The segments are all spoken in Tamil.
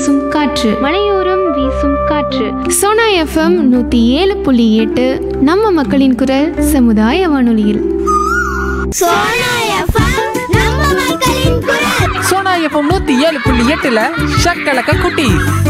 வீசும் காற்று மலையோரம் வீசும் காற்று சோனா எஃப்எம் நூத்தி ஏழு புள்ளி எட்டு நம்ம மக்களின் குரல் சமுதாய வானொலியில் சோனா எஃப்எம் நம்ம மக்களின் குரல் சோனா எஃப்எம் நூத்தி ஏழு புள்ளி எட்டுல ஷக்கலக்க குட்டி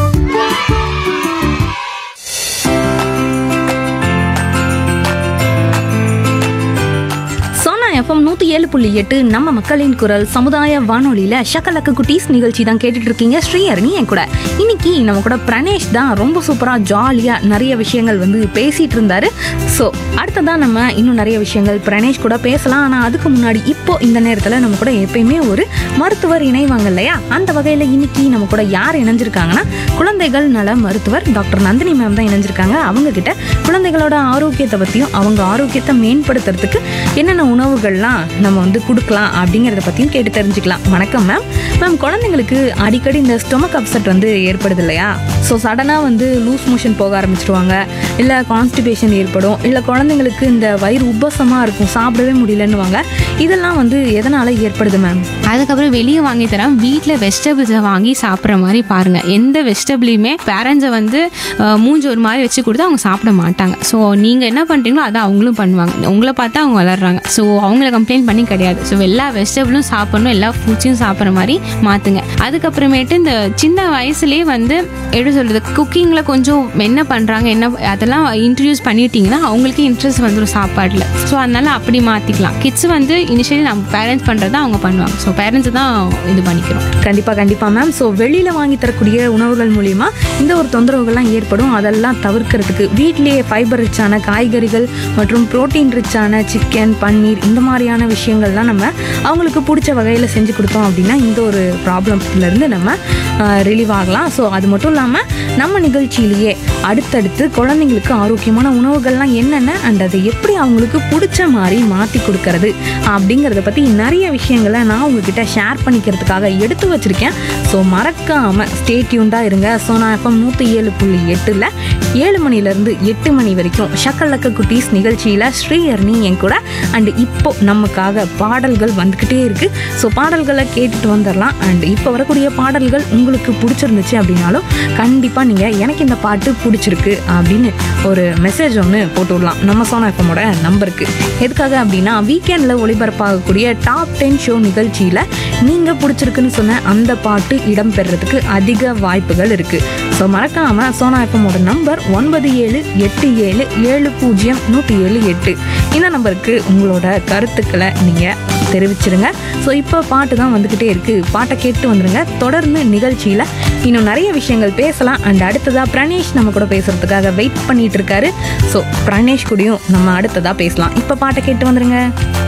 சோனா எஃப்எம் நூற்றி ஏழு புள்ளி எட்டு நம்ம மக்களின் குரல் சமுதாய வானொலியில் ஷக்கலக்க குட்டீஸ் நிகழ்ச்சி தான் கேட்டுட்டு இருக்கீங்க ஸ்ரீஹரணி என் கூட இன்னைக்கு நம்ம கூட பிரணேஷ் தான் ரொம்ப சூப்பராக ஜாலியாக நிறைய விஷயங்கள் வந்து பேசிட்டு இருந்தாரு ஸோ அடுத்ததான் நம்ம இன்னும் நிறைய விஷயங்கள் பிரணேஷ் கூட பேசலாம் ஆனால் அதுக்கு முன்னாடி இப்போ இந்த நேரத்தில் நம்ம கூட எப்பயுமே ஒரு மருத்துவர் இணைவாங்க இல்லையா அந்த வகையில் இன்னைக்கு நம்ம கூட யார் இணைஞ்சிருக்காங்கன்னா குழந்தைகள் நல மருத்துவர் டாக்டர் நந்தினி மேம் தான் இணைஞ்சிருக்காங்க அவங்க கிட்ட குழந்தைகளோட ஆரோக்கியத்தை பற்றியும் அவங்க ஆரோக்கியத்தை மேம்படுத்துறதுக்கு என்னென்ன உணவுகள்லாம் நம்ம வந்து கொடுக்கலாம் அப்படிங்கிறத பற்றியும் கேட்டு தெரிஞ்சுக்கலாம் வணக்கம் மேம் மேம் குழந்தைங்களுக்கு அடிக்கடி இந்த ஸ்டொமக் அப்செட் வந்து ஏற்படுது இல்லையா ஸோ சடனாக வந்து லூஸ் மோஷன் போக ஆரம்பிச்சிருவாங்க இல்லை கான்ஸ்டிபேஷன் ஏற்படும் இல்லை குழந்தைங்களுக்கு இந்த வயிறு உப்பசமாக இருக்கும் சாப்பிடவே முடியலன்னுவாங்க இதெல்லாம் வந்து எதனால் ஏற்படுது மேம் அதுக்கப்புறம் வெளியே வாங்கி தரேன் வீட்டில் வெஜிடபிள்ஸை வாங்கி சாப்பிட்ற மாதிரி பாருங்க எந்த வெஜிடபிளையுமே பேரண்ட்ஸை வந்து அஹ், மூஞ்சி ஒரு மாதிரி வச்சு கொடுத்து அவங்க சாப்பிட மாட்டாங்க ஸோ நீங்கள் என்ன பண்ணுறீங்களோ அதை அவங்களும் பண்ணுவாங்க உங்களை பார்த்து அவங்க வளர்றாங்க ஸோ அவங்கள கம்ப்ளைண்ட் பண்ணி கிடையாது ஸோ எல்லா வெஜிடபிளும் சாப்பிடணும் எல்லா ஃப்ரூட்ஸையும் சாப்பிட்ற மாதிரி மாற்றுங்க அதுக்கப்புறமேட்டு இந்த சின்ன வயசுலேயே வந்து எப்படி சொல்கிறது குக்கிங்கில் கொஞ்சம் என்ன பண்ணுறாங்க என்ன அதெல்லாம் இன்ட்ரடியூஸ் பண்ணிட்டீங்கன்னா அவங்களுக்கு இன்ட்ரெஸ்ட் வந்துடும் சாப்பாட்டில் ஸோ அதனால அப்படி மாற்றிக்கலாம் கிட்ஸ் வந்து இனிஷியலி நம்ம பேரண்ட்ஸ் பண்ணுறத அவங்க பண்ணுவாங்க ஸோ பேரண்ட்ஸ் தான் இது பண்ணிக்கிறோம் கண்டிப்பாக கண்டிப்பாக மேம் ஸோ வெளியில் வாங்கி தரக்கூடிய உணவுகள் மூலிமா இந்த ஒரு தொந்தரவுகள்லாம் ஏற்படும் அதெல்லாம் தவிர்க்கிறதுக்கு வீட்டிலேயே ஃபைபர் ரிச்சான காய்கறிகள் மற்றும் புரோட்டீன் ரிச்சான சிக்கன் பன்னீர் இந்த மாதிரியான விஷயங்கள்லாம் நம்ம அவங்களுக்கு பிடிச்ச வகையில் செஞ்சு கொடுத்தோம் அப்படின்னா இந்த ஒரு ப்ராப்ளம்லேருந்து நம்ம ரிலீவ் ஆகலாம் ஸோ அது மட்டும் இல்லாமல் நம்ம நிகழ்ச்சியிலேயே அடுத்தடுத்து குழந்தைங்களுக்கு ஆரோக்கியமான உணவுகள்லாம் என்னென்ன அண்ட் அதை எப்படி அவங்களுக்கு பிடிச்ச மாதிரி மாற்றி கொடுக்கறது அப்படிங்கிறத பற்றி நிறைய விஷயங்களை நான் உங்ககிட்ட ஷேர் பண்ணிக்கிறதுக்காக எடுத்து வச்சிருக்கேன் ஸோ மறக்காமல் ஸ்டேட்யூண்டாக இருங்க சோனா எஃப்எம் நூற்றி ஏழு புள்ளி எட்டில் ஏழு மணிலேருந்து எட்டு மணி வரைக்கும் ஷக்கல்லக்க குட்டீஸ் நிகழ்ச்சியில் ஸ்ரீஹர்னி என் கூட அண்ட் இப்போ நமக்காக பாடல்கள் வந்துக்கிட்டே இருக்கு ஸோ பாடல்களை கேட்டுட்டு வந்துடலாம் அண்ட் இப்போ வரக்கூடிய பாடல்கள் உங்களுக்கு பிடிச்சிருந்துச்சு அப்படின்னாலும் கண்டிப்பாக நீங்கள் எனக்கு இந்த பாட்டு பிடிச்சிருக்கு அப்படின்னு ஒரு மெசேஜ் ஒன்று போட்டு விடலாம் நம்ம சோனா எஃப்எம்மோட நம்பருக்கு எதுக்காக அப்படின்னா வீக்கெண்டில் ஒளிபரப்பாகக்கூடிய டாப் டென் ஷோ நிகழ்ச்சியில் நீங்கள் பிடிச்சிருக்குன்னு சொன்ன அந்த பாட்டு இடம்பெறதுக்கு அதிக வாய்ப்புகள் இருக்குது ஸோ மறக்காமல் சோனா எஃப்எம்மோட நம்பர் ஒன்பது ஏழு எட்டு ஏழு ஏழு பூஜ்ஜியம் நூற்றி ஏழு எட்டு இந்த நம்பருக்கு உங்களோட கருத்துக்களை நீங்கள் தெரிவிச்சிருங்க ஸோ இப்போ பாட்டு தான் வந்துக்கிட்டே இருக்குது பாட்டை கேட்டு வந்துருங்க தொடர்ந்து நிகழ்ச்சியில் இன்னும் நிறைய விஷயங்கள் பேசலாம் அண்ட் அடுத்ததாக பிரணேஷ் நம்ம கூட பேசுறதுக்காக வெயிட் பண்ணிட்டு இருக்காரு ஸோ பிரணேஷ் கூடயும் நம்ம அடுத்ததாக பேசலாம் இப்போ பாட்டை கேட்டு வந்துருங்க